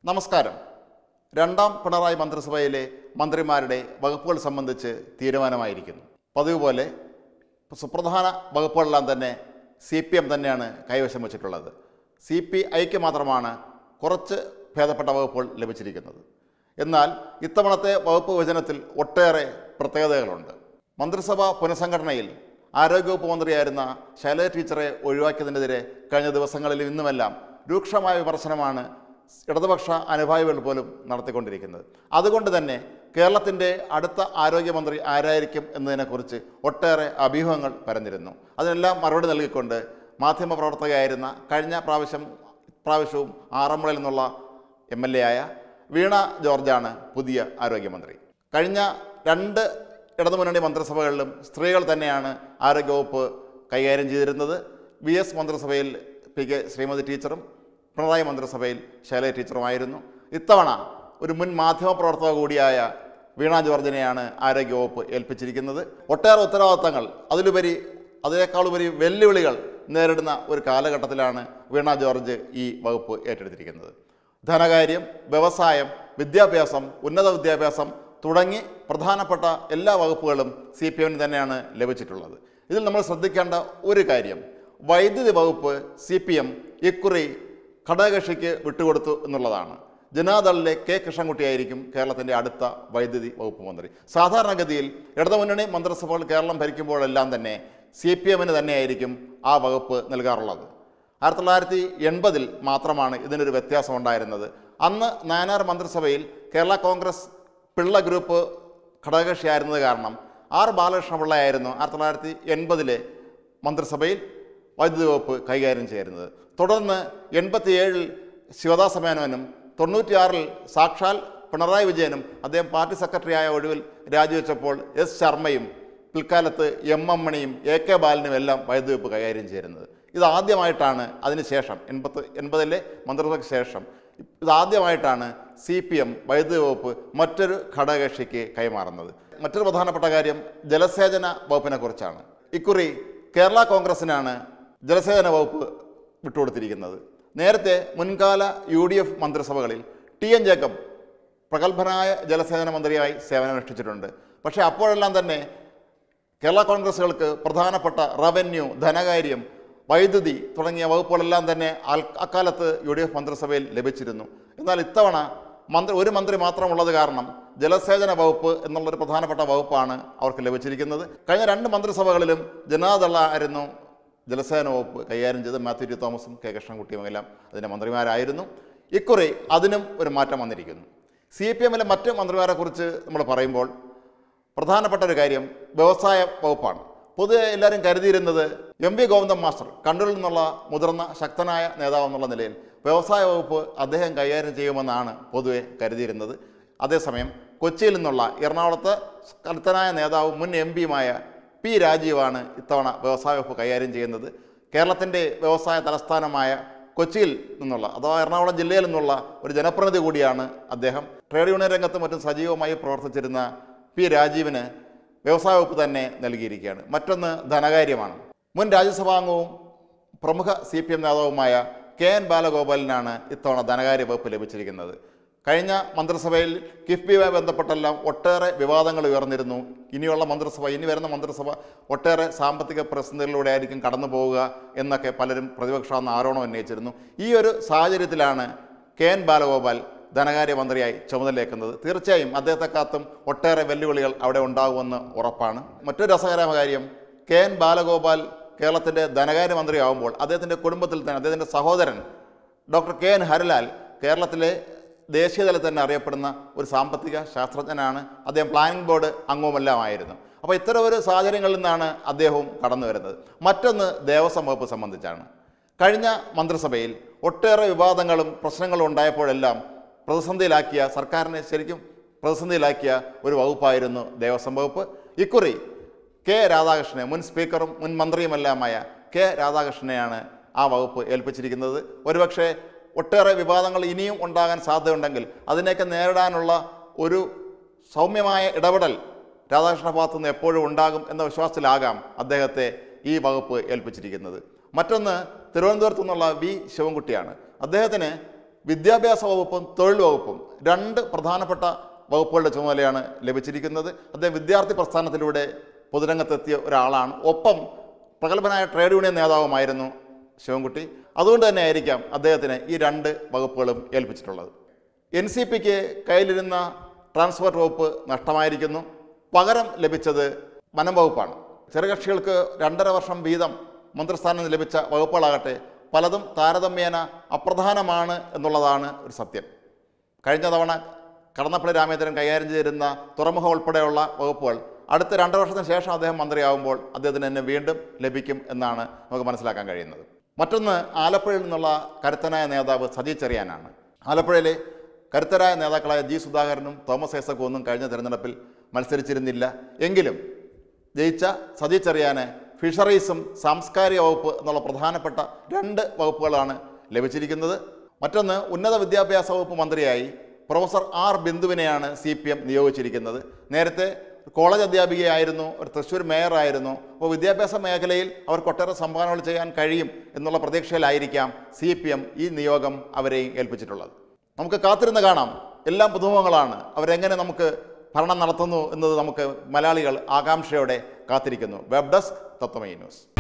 നമസ്കാരം രണ്ടാം പിണറായി മന്ത്രിസഭയിലെ മന്ത്രിമാരുടെ വകുപ്പുകൾ സംബന്ധിച്ച് തീരുമാനമായിരിക്കുന്നു പതിവ് പോലെ സുപ്രധാന വകുപ്പുകളെല്ലാം തന്നെ സി പി എം തന്നെയാണ് കൈവശം വച്ചിട്ടുള്ളത് സി പി ഐക്ക് മാത്രമാണ് കുറച്ച് ഭേദപ്പെട്ട വകുപ്പുകൾ ലഭിച്ചിരിക്കുന്നത് എന്നാൽ ഇത്തവണത്തെ വകുപ്പ് വിഭജനത്തിൽ ഒട്ടേറെ പ്രത്യേകതകളുണ്ട് മന്ത്രിസഭാ പുനഃസംഘടനയിൽ ആരോഗ്യവകുപ്പ് മന്ത്രിയായിരുന്ന ശൈലജ ടീച്ചറെ ഒഴിവാക്കിയതിനെതിരെ കഴിഞ്ഞ ദിവസങ്ങളിലും ഇന്നുമെല്ലാം രൂക്ഷമായ വിമർശനമാണ് ഇടതുപക്ഷ അനുഭാവികൾ പോലും നടത്തിക്കൊണ്ടിരിക്കുന്നത് അതുകൊണ്ട് തന്നെ കേരളത്തിൻ്റെ അടുത്ത ആരോഗ്യമന്ത്രി ആരായിരിക്കും എന്നതിനെക്കുറിച്ച് ഒട്ടേറെ അഭ്യൂഹങ്ങൾ പരന്നിരുന്നു അതിനെല്ലാം മറുപടി നൽകിക്കൊണ്ട് മാധ്യമപ്രവർത്തകയായിരുന്ന കഴിഞ്ഞ പ്രാവശ്യം പ്രാവശ്യവും ആറന്മുളയിൽ നിന്നുള്ള എം എൽ എ ആയ വീണ ജോർജാണ് പുതിയ ആരോഗ്യമന്ത്രി കഴിഞ്ഞ രണ്ട് ഇടതുമുന്നണി മന്ത്രിസഭകളിലും സ്ത്രീകൾ തന്നെയാണ് ആരോഗ്യവകുപ്പ് കൈകാര്യം ചെയ്തിരുന്നത് വി എസ് മന്ത്രിസഭയിൽ പി കെ ശ്രീമതി ടീച്ചറും പിണറായി മന്ത്രിസഭയിൽ ശൈലജ ടീച്ചറുമായിരുന്നു ഇത്തവണ ഒരു മുൻ മാധ്യമപ്രവർത്തക കൂടിയായ വീണ ജോർജിനെയാണ് ആരോഗ്യവകുപ്പ് ഏൽപ്പിച്ചിരിക്കുന്നത് ഒട്ടേറെ ഉത്തരവാദിത്തങ്ങൾ അതിലുപരി അതിനേക്കാളുപരി വെല്ലുവിളികൾ നേരിടുന്ന ഒരു കാലഘട്ടത്തിലാണ് വീണ ജോർജ് ഈ വകുപ്പ് ഏറ്റെടുത്തിരിക്കുന്നത് ധനകാര്യം വ്യവസായം വിദ്യാഭ്യാസം ഉന്നത വിദ്യാഭ്യാസം തുടങ്ങി പ്രധാനപ്പെട്ട എല്ലാ വകുപ്പുകളും സി പി എമ്മിന് തന്നെയാണ് ലഭിച്ചിട്ടുള്ളത് ഇതിൽ നമ്മൾ ശ്രദ്ധിക്കേണ്ട ഒരു കാര്യം വൈദ്യുതി വകുപ്പ് സി പി എം ഇക്കുറി ഘടകകക്ഷിക്ക് വിട്ടുകൊടുത്തു എന്നുള്ളതാണ് ജനാദളിലെ കെ കൃഷ്ണൻകുട്ടിയായിരിക്കും കേരളത്തിൻ്റെ അടുത്ത വൈദ്യുതി വകുപ്പ് മന്ത്രി സാധാരണഗതിയിൽ ഇടതുമുന്നണി മന്ത്രിസഭകൾ കേരളം ഭരിക്കുമ്പോഴെല്ലാം തന്നെ സി പി എമ്മിന് തന്നെയായിരിക്കും ആ വകുപ്പ് നൽകാറുള്ളത് ആയിരത്തി തൊള്ളായിരത്തി എൺപതിൽ മാത്രമാണ് ഇതിനൊരു വ്യത്യാസം ഉണ്ടായിരുന്നത് അന്ന് നായനാർ മന്ത്രിസഭയിൽ കേരള കോൺഗ്രസ് പിള്ള ഗ്രൂപ്പ് ഘടകകക്ഷിയായിരുന്നത് കാരണം ആർ ബാലകൃഷ്ണപിള്ളയായിരുന്നു ആയിരത്തി തൊള്ളായിരത്തി എൺപതിലെ മന്ത്രിസഭയിൽ വൈദ്യുതി വകുപ്പ് കൈകാര്യം ചെയ്യുന്നത് തുടർന്ന് എൺപത്തിയേഴിൽ ശിവദാസ മേനോനും തൊണ്ണൂറ്റിയാറിൽ സാക്ഷാൽ പിണറായി വിജയനും അദ്ദേഹം പാർട്ടി സെക്രട്ടറിയായ ഒഴിവിൽ രാജിവെച്ചപ്പോൾ എസ് ശർമ്മയും പിൽക്കാലത്ത് എം എം മണിയും എ കെ ബാലനും എല്ലാം വൈദ്യുതി വകുപ്പ് കൈകാര്യം ചെയ്യുന്നത് ഇതാദ്യമായിട്ടാണ് അതിനുശേഷം എൺപത്ത് എൺപതിലെ മന്ത്രിസഭയ്ക്ക് ശേഷം ഇതാദ്യമായിട്ടാണ് സി പി എം വൈദ്യുതി വകുപ്പ് മറ്റൊരു ഘടകകക്ഷിക്ക് കൈമാറുന്നത് മറ്റൊരു പ്രധാനപ്പെട്ട കാര്യം ജലസേചന വകുപ്പിനെ കുറിച്ചാണ് ഇക്കുറി കേരള കോൺഗ്രസിനാണ് ജലസേചന വകുപ്പ് വിട്ടുകൊടുത്തിരിക്കുന്നത് നേരത്തെ മുൻകാല യു ഡി എഫ് മന്ത്രിസഭകളിൽ ടി എൻ ജേക്കബ് പ്രഗത്ഭനായ ജലസേചന മന്ത്രിയായി സേവനമനുഷ്ഠിച്ചിട്ടുണ്ട് പക്ഷേ അപ്പോഴെല്ലാം തന്നെ കേരള കോൺഗ്രസുകൾക്ക് പ്രധാനപ്പെട്ട റവന്യൂ ധനകാര്യം വൈദ്യുതി തുടങ്ങിയ വകുപ്പുകളെല്ലാം തന്നെ അൽ- അക്കാലത്ത് യു ഡി എഫ് മന്ത്രിസഭയിൽ ലഭിച്ചിരുന്നു എന്നാൽ ഇത്തവണ മന്ത്രി ഒരു മന്ത്രി മാത്രമുള്ളത് കാരണം ജലസേചന വകുപ്പ് എന്നുള്ളൊരു പ്രധാനപ്പെട്ട വകുപ്പാണ് അവർക്ക് ലഭിച്ചിരിക്കുന്നത് കഴിഞ്ഞ രണ്ട് മന്ത്രിസഭകളിലും ജനതാദള ആയിരുന്നു ജലസേന വകുപ്പ് കൈകാര്യം ചെയ്ത് മാത്യു ടി തോമസും കെ കൃഷ്ണൻകുട്ടിയും എല്ലാം അതിൻ്റെ മന്ത്രിമാരായിരുന്നു ഇക്കുറി അതിനും ഒരു മാറ്റം വന്നിരിക്കുന്നു സി പി എമ്മിലെ മറ്റ് മന്ത്രിമാരെ കുറിച്ച് നമ്മൾ പറയുമ്പോൾ പ്രധാനപ്പെട്ട ഒരു കാര്യം വ്യവസായ വകുപ്പാണ് പൊതുവെ എല്ലാവരും കരുതിയിരുന്നത് എം വി ഗോവിന്ദൻ മാസ്റ്റർ കണ്ണൂരിൽ നിന്നുള്ള മുതിർന്ന ശക്തനായ നേതാവ് എന്നുള്ള നിലയിൽ വ്യവസായ വകുപ്പ് അദ്ദേഹം കൈകാര്യം ചെയ്യുമെന്നാണ് പൊതുവെ കരുതിയിരുന്നത് അതേസമയം കൊച്ചിയിൽ നിന്നുള്ള എറണാകുളത്ത് കരുത്തനായ നേതാവ് മുൻ എം പിയുമായ പി രാജീവാണ് ഇത്തവണ വ്യവസായ വകുപ്പ് കൈകാര്യം ചെയ്യുന്നത് കേരളത്തിൻ്റെ വ്യവസായ തലസ്ഥാനമായ കൊച്ചിയിൽ നിന്നുള്ള അഥവാ എറണാകുളം ജില്ലയിൽ നിന്നുള്ള ഒരു ജനപ്രതിനിധി കൂടിയാണ് അദ്ദേഹം ട്രേഡ് യൂണിയൻ രംഗത്തും മറ്റും സജീവമായി പ്രവർത്തിച്ചിരുന്ന പി രാജീവിന് വ്യവസായ വകുപ്പ് തന്നെ നൽകിയിരിക്കുകയാണ് മറ്റൊന്ന് ധനകാര്യമാണ് മുൻ രാജ്യസഭാംഗവും പ്രമുഖ സി പി എം നേതാവുമായ കെ എൻ ബാലഗോപാലിനാണ് ഇത്തവണ ധനകാര്യ വകുപ്പ് ലഭിച്ചിരിക്കുന്നത് കഴിഞ്ഞ മന്ത്രിസഭയിൽ കിഫ്ബിയുമായി ബന്ധപ്പെട്ടെല്ലാം ഒട്ടേറെ വിവാദങ്ങൾ ഉയർന്നിരുന്നു ഇനിയുള്ള മന്ത്രിസഭ ഇനി വരുന്ന മന്ത്രിസഭ ഒട്ടേറെ സാമ്പത്തിക പ്രതിസന്ധികളിലൂടെ ആയിരിക്കും കടന്നു പോവുക എന്നൊക്കെ പലരും പ്രതിപക്ഷമെന്ന് ആരോപണം ഉന്നയിച്ചിരുന്നു ഈ ഒരു സാഹചര്യത്തിലാണ് കെ എൻ ബാലഗോപാൽ ധനകാര്യമന്ത്രിയായി ചുമതലയേക്കുന്നത് തീർച്ചയായും അദ്ദേഹത്തെ കാത്തും ഒട്ടേറെ വെല്ലുവിളികൾ അവിടെ ഉണ്ടാകുമെന്ന് ഉറപ്പാണ് മറ്റൊരു രസകരമായ കാര്യം കെ എൻ ബാലഗോപാൽ കേരളത്തിൻ്റെ ധനകാര്യമന്ത്രിയാവുമ്പോൾ അദ്ദേഹത്തിൻ്റെ കുടുംബത്തിൽ തന്നെ അദ്ദേഹത്തിൻ്റെ സഹോദരൻ ഡോക്ടർ കെ എൻ ഹരിലാൽ കേരളത്തിലെ ദേശീയതലത്തിൽ തന്നെ അറിയപ്പെടുന്ന ഒരു സാമ്പത്തിക ശാസ്ത്രജ്ഞനാണ് അദ്ദേഹം പ്ലാനിംഗ് ബോർഡ് അംഗവുമെല്ലാമായിരുന്നു അപ്പോൾ ഇത്തരം ഒരു സാഹചര്യങ്ങളിൽ നിന്നാണ് അദ്ദേഹവും കടന്നു വരുന്നത് മറ്റൊന്ന് ദേവസ്വം വകുപ്പ് സംബന്ധിച്ചാണ് കഴിഞ്ഞ മന്ത്രിസഭയിൽ ഒട്ടേറെ വിവാദങ്ങളും പ്രശ്നങ്ങളും ഉണ്ടായപ്പോഴെല്ലാം പ്രതിസന്ധിയിലാക്കിയ സർക്കാരിനെ ശരിക്കും പ്രതിസന്ധിയിലാക്കിയ ഒരു വകുപ്പായിരുന്നു ദേവസ്വം വകുപ്പ് ഇക്കുറി കെ രാധാകൃഷ്ണനെ മുൻ സ്പീക്കറും മുൻ മന്ത്രിയുമെല്ലാമായ കെ രാധാകൃഷ്ണനെയാണ് ആ വകുപ്പ് ഏൽപ്പിച്ചിരിക്കുന്നത് ഒരുപക്ഷെ ഒട്ടേറെ വിവാദങ്ങൾ ഇനിയും ഉണ്ടാകാൻ സാധ്യതയുണ്ടെങ്കിൽ അതിനെയൊക്കെ നേരിടാനുള്ള ഒരു സൗമ്യമായ ഇടപെടൽ രാധാകൃഷ്ണ ഭാഗത്തു നിന്ന് എപ്പോഴും ഉണ്ടാകും എന്ന വിശ്വാസത്തിലാകാം അദ്ദേഹത്തെ ഈ വകുപ്പ് ഏൽപ്പിച്ചിരിക്കുന്നത് മറ്റൊന്ന് തിരുവനന്തപുരത്തു നിന്നുള്ള വി ശിവൻകുട്ടിയാണ് അദ്ദേഹത്തിന് വിദ്യാഭ്യാസ വകുപ്പും തൊഴിൽ വകുപ്പും രണ്ട് പ്രധാനപ്പെട്ട വകുപ്പുകളുടെ ചുമതലയാണ് ലഭിച്ചിരിക്കുന്നത് അദ്ദേഹം വിദ്യാർത്ഥി പ്രസ്ഥാനത്തിലൂടെ പൊതുരംഗത്തെത്തിയ ഒരാളാണ് ഒപ്പം പ്രഗത്ഭനായ ട്രേഡ് യൂണിയൻ നേതാവുമായിരുന്നു ശിവൻകുട്ടി അതുകൊണ്ട് തന്നെ ആയിരിക്കാം അദ്ദേഹത്തിന് ഈ രണ്ട് വകുപ്പുകളും ഏൽപ്പിച്ചിട്ടുള്ളത് എൻ സി പിക്ക് കയ്യിലിരുന്ന ട്രാൻസ്പോർട്ട് വകുപ്പ് നഷ്ടമായിരിക്കുന്നു പകരം ലഭിച്ചത് വനം വകുപ്പാണ് ചെറുകക്ഷികൾക്ക് രണ്ടര വർഷം വീതം മന്ത്രിസ്ഥാനം ലഭിച്ച വകുപ്പുകളാകട്ടെ പലതും താരതമ്യേന അപ്രധാനമാണ് എന്നുള്ളതാണ് ഒരു സത്യം കഴിഞ്ഞ തവണ കടന്നപ്പള്ളി രാമേന്ദ്രൻ കൈകാര്യം ചെയ്തിരുന്ന തുറമുഖം ഉൾപ്പെടെയുള്ള വകുപ്പുകൾ അടുത്ത രണ്ട് വർഷത്തിന് ശേഷം അദ്ദേഹം മന്ത്രിയാവുമ്പോൾ അദ്ദേഹത്തിന് തന്നെ വീണ്ടും ലഭിക്കും എന്നാണ് നമുക്ക് മനസ്സിലാക്കാൻ കഴിയുന്നത് മറ്റൊന്ന് ആലപ്പുഴയിൽ നിന്നുള്ള കരുത്തനായ നേതാവ് സജി ചെറിയാനാണ് ആലപ്പുഴയിലെ കരുത്തരായ നേതാക്കളായ ജി സുധാകരനും തോമസ് ഐസക്കും ഒന്നും കഴിഞ്ഞ തെരഞ്ഞെടുപ്പിൽ മത്സരിച്ചിരുന്നില്ല എങ്കിലും ജയിച്ച സജി ചെറിയാന് ഫിഷറീസും സാംസ്കാരിക വകുപ്പ് എന്നുള്ള പ്രധാനപ്പെട്ട രണ്ട് വകുപ്പുകളാണ് ലഭിച്ചിരിക്കുന്നത് മറ്റൊന്ന് ഉന്നത വിദ്യാഭ്യാസ വകുപ്പ് മന്ത്രിയായി പ്രൊഫസർ ആർ ബിന്ദുവിനെയാണ് സി പി എം നിയോഗിച്ചിരിക്കുന്നത് നേരത്തെ കോളേജ് അധ്യാപികയായിരുന്നു ഒരു തൃശ്ശൂർ മേയറായിരുന്നു അപ്പോൾ വിദ്യാഭ്യാസ മേഖലയിൽ അവർക്ക് ഒട്ടേറെ സംഭാവനകൾ ചെയ്യാൻ കഴിയും എന്നുള്ള പ്രതീക്ഷയിലായിരിക്കാം സി പി എം ഈ നിയോഗം അവരെയും ഏൽപ്പിച്ചിട്ടുള്ളത് നമുക്ക് കാത്തിരുന്ന് കാണാം എല്ലാം പുതുമുഖങ്ങളാണ് അവരെങ്ങനെ നമുക്ക് ഭരണം നടത്തുന്നു എന്നത് നമുക്ക് മലയാളികൾ ആകാംക്ഷയോടെ കാത്തിരിക്കുന്നു വെബ് ഡെസ്ക് തത്വമൈ ന്യൂസ്